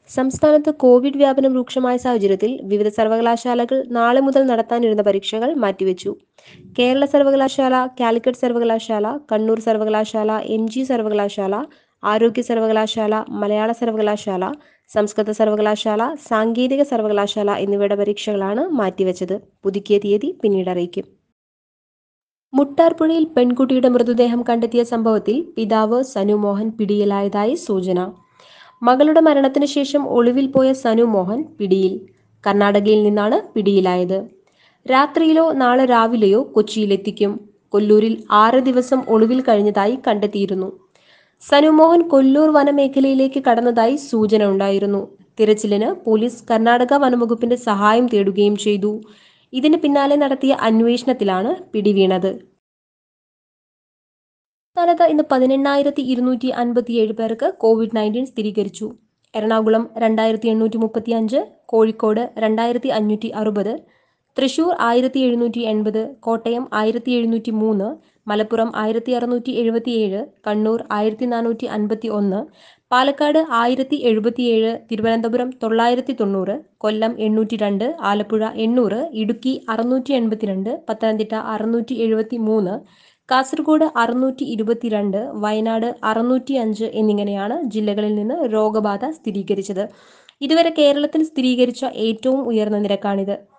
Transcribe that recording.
സംസ്ഥാനത്ത് കോവിഡ് വ്യാപനം രൂക്ഷമായ സാഹചര്യത്തിൽ വിവിധ സർവകലാശാലകൾ നാളെ മുതൽ നടത്താനിരുന്ന പരീക്ഷകൾ മാറ്റിവെച്ചു കേരള സർവകലാശാല കാലിക്കറ്റ് സർവകലാശാല കണ്ണൂർ സർവകലാശാല എം ജി സർവകലാശാല ആരോഗ്യ സർവകലാശാല മലയാള സർവകലാശാല സംസ്കൃത സർവകലാശാല സാങ്കേതിക സർവകലാശാല എന്നിവയുടെ പരീക്ഷകളാണ് മാറ്റിവെച്ചത് പുതുക്കിയ തീയതി പിന്നീട് അറിയിക്കും മുട്ടാർപ്പുഴയിൽ പെൺകുട്ടിയുടെ മൃതദേഹം കണ്ടെത്തിയ സംഭവത്തിൽ പിതാവ് സനു മോഹൻ പിടിയിലായതായി സൂചന മകളുടെ മരണത്തിന് ശേഷം ഒളിവിൽ പോയ സനു മോഹൻ പിടിയിൽ കർണാടകയിൽ നിന്നാണ് പിടിയിലായത് രാത്രിയിലോ നാളെ രാവിലെയോ കൊച്ചിയിലെത്തിക്കും കൊല്ലൂരിൽ ആറ് ദിവസം ഒളിവിൽ കഴിഞ്ഞതായി കണ്ടെത്തിയിരുന്നു സനുമോഹൻ കൊല്ലൂർ വനമേഖലയിലേക്ക് കടന്നതായി സൂചന ഉണ്ടായിരുന്നു തിരച്ചിലിന് പോലീസ് കർണാടക വനംവകുപ്പിന്റെ സഹായം തേടുകയും ചെയ്തു ഇതിന് പിന്നാലെ നടത്തിയ അന്വേഷണത്തിലാണ് പിടിവീണത് സംസ്ഥാനത്ത് ഇന്ന് പതിനെണ്ണായിരത്തി ഇരുന്നൂറ്റി അൻപത്തിയേഴ് പേർക്ക് കോവിഡ് നയൻറ്റീൻ സ്ഥിരീകരിച്ചു എറണാകുളം രണ്ടായിരത്തി എണ്ണൂറ്റി മുപ്പത്തി അഞ്ച് കോഴിക്കോട് രണ്ടായിരത്തി അഞ്ഞൂറ്റി അറുപത് തൃശൂർ ആയിരത്തി എഴുന്നൂറ്റി എൺപത് കോട്ടയം ആയിരത്തി എഴുന്നൂറ്റി മൂന്ന് മലപ്പുറം ആയിരത്തി അറുന്നൂറ്റി എഴുപത്തിയേഴ് കണ്ണൂർ ആയിരത്തി നാനൂറ്റി അൻപത്തി ഒന്ന് പാലക്കാട് ആയിരത്തി എഴുപത്തിയേഴ് തിരുവനന്തപുരം തൊള്ളായിരത്തി തൊണ്ണൂറ് കൊല്ലം എണ്ണൂറ്റി രണ്ട് ആലപ്പുഴ എണ്ണൂറ് ഇടുക്കി അറുന്നൂറ്റി എൺപത്തിരണ്ട് പത്തനംതിട്ട അറുന്നൂറ്റി എഴുപത്തി മൂന്ന് കാസർഗോഡ് അറുന്നൂറ്റി ഇരുപത്തിരണ്ട് വയനാട് അറുന്നൂറ്റി അഞ്ച് എന്നിങ്ങനെയാണ് ജില്ലകളിൽ നിന്ന് രോഗബാധ സ്ഥിരീകരിച്ചത് ഇതുവരെ കേരളത്തിൽ സ്ഥിരീകരിച്ച ഏറ്റവും ഉയർന്ന നിരക്കാണിത്